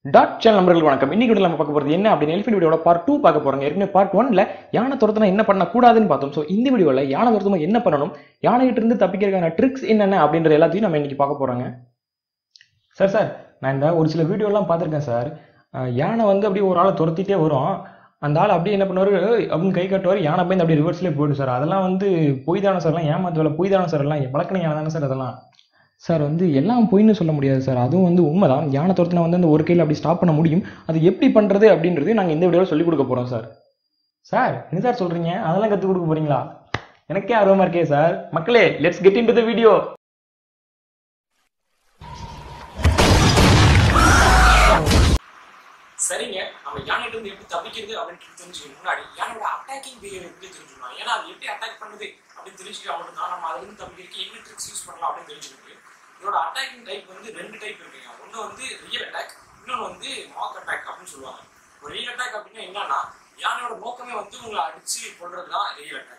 dot channel நம்பர்களுக்கு வணக்கம் இன்னைக்கு video நம்ம பார்க்க போகிறது என்ன அப்படின்னு எலிஃபென்ட் வீடியோட பார்ட் டூ பார்க்க போறோங்க ஏற்கனவே பார்ட் ஒன்ல யானை துரத்துனா என்ன பண்ணக்கூடாதுன்னு பார்த்தோம் ஸோ இந்த வீடியோவில் யானை துரத்துமா என்ன பண்ணணும் யானைகிட்ட இருந்து தப்பிக்கிறதுக்கான ட்ரிக்ஸ் என்னென்ன அப்படின்ற எல்லாத்தையும் நம்ம இன்னைக்கு பார்க்க போறோங்க சார் சார் நான் இந்த ஒரு சில வீடியோலாம் பார்த்துருக்கேன் சார் அஹ் யானை வந்து அப்படியே ஒரு ஆளை துரத்திட்டே வரும் அந்த ஆள் அப்படியே என்ன பண்ணுவார் அப்படின்னு கை காட்டுவார் யானை பயந்து அப்படியே ரிவர்ஸ்லேயே போயிடும் சார் அதெல்லாம் வந்து பொய் தானே சார்லாம் ஏமாத்து வேலை பொய் தானே சார் எல்லாம் வழக்கணை யானை தானே சார் அதெல்லாம் சார் வந்து எல்லாம் பொய்ன்னு சொல்ல முடியாது சார் அதுவும் வந்து உண்மைதான் யானை துரத்தினா வந்து அந்த ஒரு கையில் அப்படி ஸ்டாப் பண்ண முடியும் அது எப்படி பண்ணுறது அப்படின்றது நாங்கள் இந்த வீடியோவில் சொல்லிக் கொடுக்க போகிறோம் சார் சார் என்ன சார் சொல்கிறீங்க அதெல்லாம் கற்றுக் கொடுக்க போகிறீங்களா எனக்கே ஆர்வமாக இருக்கே சார் மக்களே let's get into the video சரிங்க நம்ம யானைகிட்ட இருந்து எப்படி தப்பிக்கிறது அப்படின்னு தெரிஞ்சுக்க முன்னாடி யானையோட அட்டாக்கிங் பிஹேவியர் எப்படி தெரிஞ்சுக்கணும் ஏன்னா அது எப்படி அட்டாக் பண்ணுது அப்படின்னு தெரிஞ்சுக்க மட்டும் தான் நம்ம அதுல இருந்து தப்பிக்கிறதுக்கு என்ன ட்ரிக்ஸ் யூஸ் பண்ணலாம் அப்படின்னு தெரிஞ்சுக்கிட்டு இதோட அட்டாக்கிங் டைப் வந்து ரெண்டு டைப் இருக்குங்க ஒன்று வந்து ரியல் அட்டாக் இன்னொன்று வந்து மாக் அட்டாக் அப்படின்னு சொல்லுவாங்க ஒரு ரியல் அட்டாக் அப்படின்னா என்னன்னா யானையோட நோக்கமே வந்து உங்களை அடிச்சு கொள்றது தான் ரியல் அட்டாக்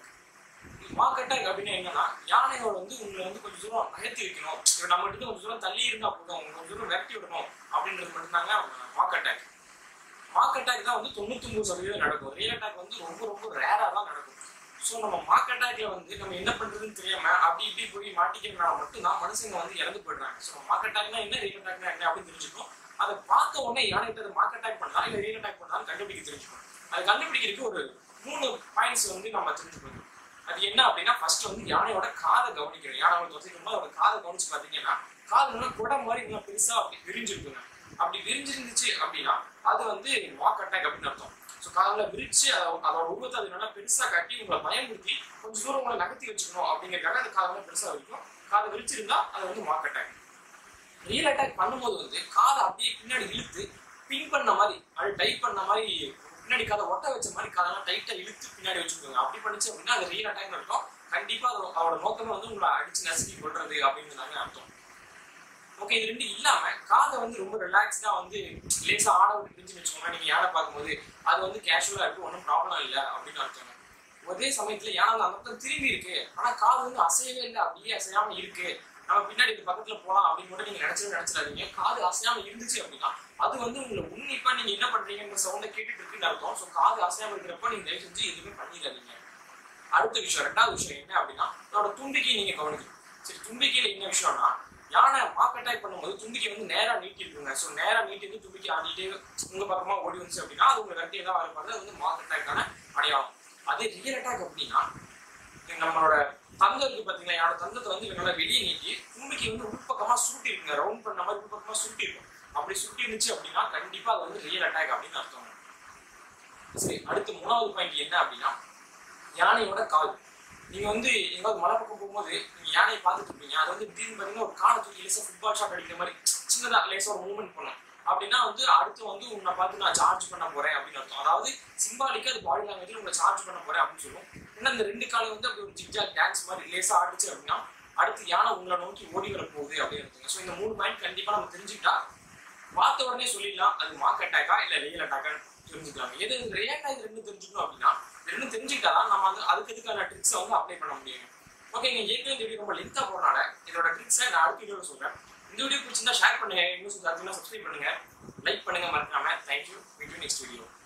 மாக் அட்டாக் அப்படின்னா என்னன்னா யானையோட வந்து உங்களை வந்து கொஞ்சம் தூரம் நகர்த்தி வைக்கணும் இப்போ நம்ம கிட்ட கொஞ்சம் தூரம் தள்ளி இருந்தா போதும் உங்களை கொஞ்சம் தூரம் விரட்டி விடணும் அப்படின்றது மட்டும்தாங்க மாக் அட்டாக் மார்க் அட்டாக் தான் வந்து தொண்ணூத்தொம்பது சதவீதம் நடக்கும் ரியல் அட்டாக் வந்து ரொம்ப ரொம்ப ரேரா தான் நடக்கும் ஸோ நம்ம மார்க் அட்டாக்ல வந்து நம்ம என்ன பண்றதுன்னு தெரியாம அப்படி இப்படி போய் மாட்டிக்கிறனால மட்டும்தான் மனுஷங்க வந்து இறந்து போயிடுறாங்க ஸோ மார்க் அட்டாக்னா என்ன ரியல் அட்டாக்னா என்ன அப்படின்னு தெரிஞ்சுக்கணும் அதை பார்த்த உடனே யானைகிட்ட அது மார்க் அட்டாக் பண்ணா இல்லை ரியல் அட்டாக் பண்ணாலும் கண்டுபிடிக்க தெரிஞ்சுக்கணும் அது கண்டுபிடிக்கிறதுக்கு ஒரு மூணு பாயிண்ட்ஸ் வந்து நம்ம தெரிஞ்சுக்கணும் அது என்ன அப்படின்னா ஃபர்ஸ்ட் வந்து யானையோட காதை கவனிக்கணும் யானை தொசைக்கும் போது அதோட காதை கவனிச்சு பார்த்தீங்கன்னா காது நல்லா குடம் மாதிரி நல்லா பெருசா அப்படி விரிஞ்சிருக்குங்க அப்படி விரிஞ்சிருந்துச்சு அப்படின்னா அது வந்து வாக் அட்டாக் அப்படின்னு அர்த்தம் ஸோ காதில் விரிச்சு அத- அதோட உருவத்தை அது நல்லா பெருசா காட்டி உங்களை பயமுறுத்தி கொஞ்சம் தூரம் உங்களை நகர்த்தி வச்சுக்கணும் அப்படிங்கிறதுக்காக அந்த காதெல்லாம் பெருசா வரைக்கும் காதை விரிச்சிருந்தா அது வந்து வாக் அட்டாக் ரியல் அட்டாக் பண்ணும்போது வந்து காதை அப்படியே பின்னாடி இழுத்து பின் பண்ண மாதிரி அது டைப் பண்ண மாதிரி பின்னாடி காதை ஒட்ட வச்ச மாதிரி காதெல்லாம் டைட்டா இழுத்து பின்னாடி வச்சுக்கோங்க அப்படி பண்ணுச்சு அப்படின்னா அது ரியல் அட்டாக் அர்த்தம் கண்டிப்பா அது அவரோட நோக்கமே வந்து உங்களை அடிச்சு நசுக்கி கொள்றது அப்படின்னு அர்த்தம் ஓகே இது ரெண்டு இல்லாம காதை வந்து ரொம்ப ரிலாக்ஸ்டா வந்து லேசா ஆட விட்டு பிரிஞ்சு வச்சுக்கோங்க நீங்க யானை பார்க்கும்போது அது வந்து கேஷுவலா இருக்கு ஒன்றும் ப்ராப்ளம் இல்லை அப்படின்னு அர்த்தம் ஒரே சமயத்துல யானை வந்து அந்த பக்கம் திரும்பி இருக்கு ஆனா காது வந்து அசையவே இல்லை அப்படியே அசையாம இருக்கு நம்ம பின்னாடி இது பக்கத்துல போலாம் அப்படின்னு மட்டும் நீங்க நினைச்சு நினைச்சிடாதீங்க காது அசையாம இருந்துச்சு அப்படின்னா அது வந்து உங்களை உன்னிப்பா நீங்க என்ன பண்றீங்கன்ற சவுண்டை கேட்டுட்டு இருக்குன்னு அர்த்தம் ஸோ காது அசையாம இருக்கிறப்ப நீங்க தயவு செஞ்சு எதுவுமே பண்ணிடாதீங்க அடுத்த விஷயம் ரெண்டாவது விஷயம் என்ன அப்படின்னா அதோட தும்பிக்கை நீங்க கவனிக்கணும் சரி தும்பிக்கையில என்ன விஷயம்னா யானை மார்க் அட்டாக் பண்ணும்போது தும்பிக்கை வந்து நேரா நீட்டி இருக்குங்க ஸோ நேரா நீட்டி வந்து தும்பிக்கை ஆடிட்டே உங்க பக்கமா ஓடி வந்துச்சு அப்படின்னா அது உங்க வெட்டி ஏதாவது வரப்பாரு அது வந்து மார்க் அட்டாக்கான அடையாளம் அதே ரியல் அட்டாக் அப்படின்னா நம்மளோட தந்தம் இருக்கு பாத்தீங்களா யாரோட தந்தத்தை வந்து இவங்க நல்லா வெளியே நீட்டி தும்பிக்கை வந்து உள்பக்கமா சுருட்டி இருக்குங்க ரவுண்ட் பண்ண மாதிரி உள்பக்கமா சுருட்டி இருக்கும் அப்படி சுருட்டி இருந்துச்சு அப்படின்னா கண்டிப்பா அது வந்து ரியல் அட்டாக் அப்படின்னு அர்த்தம் சரி அடுத்து மூணாவது பாயிண்ட் என்ன அப்படின்னா யானையோட கால் நீங்க வந்து எங்காவது மலை பக்கம் போகும்போது நீங்க யானையை பார்த்துட்டு இருப்பீங்க அது வந்து திடீர்னு பார்த்தீங்கன்னா ஒரு காலை தூக்கி லேசா ஃபுட்பால் ஷாட் அடிக்கிற மாதிரி சின்னதா லேசா ஒரு மூவ்மெண்ட் பண்ணும் அப்படின்னா வந்து அடுத்து வந்து உன்னை பார்த்து நான் சார்ஜ் பண்ண போறேன் அப்படின்னு அர்த்தம் அதாவது சிம்பாலிக்கா அது பாடி லாங்குவேஜ்ல உங்களை சார்ஜ் பண்ண போறேன் அப்படின்னு சொல்லுவோம் ஏன்னா இந்த ரெண்டு காலம் வந்து அப்படி ஒரு ஜிக்ஜாக் டான்ஸ் மாதிரி லேசா ஆடிச்சு அப்படின்னா அடுத்து யானை உங்களை நோக்கி ஓடி வர போகுது அப்படின்னு அர்த்தம் ஸோ இந்த மூணு பாயிண்ட் கண்டிப்பா நம்ம தெரிஞ்சுக்கிட்டா பார்த்த உடனே சொல்லிடலாம் அது மார்க் அட்டாக்கா இல்ல ரியல் அட்டாக்கான்னு தெரிஞ்சுக்கலாம் எது ரியல் இது ரெண்டும் தெரிஞ்சுக்கணும் அப்படின்னா இது ரெண்டும் தெரிஞ்சுக்கிட்டாதான் நம்ம வந்து அதுக்கு இதுக்கான ட்ரிக்ஸை வந்து அப்ளை பண்ண முடியும் ஓகே நீங்க ஏற்கனவே இந்த வீடியோ ரொம்ப லென்த்தா போறனால இதோட ட்ரிக்ஸை நான் அடுத்த வீடியோல சொல்றேன் இந்த வீடியோ பிடிச்சிருந்தா ஷேர் பண்ணுங்க இன்னும் சப்ஸ்கிரைப் பண்ணுங்க லைக் பண்ணுங்க மறக்காம தேங்க்யூ மீட் நெக்ஸ்ட் வீடியோ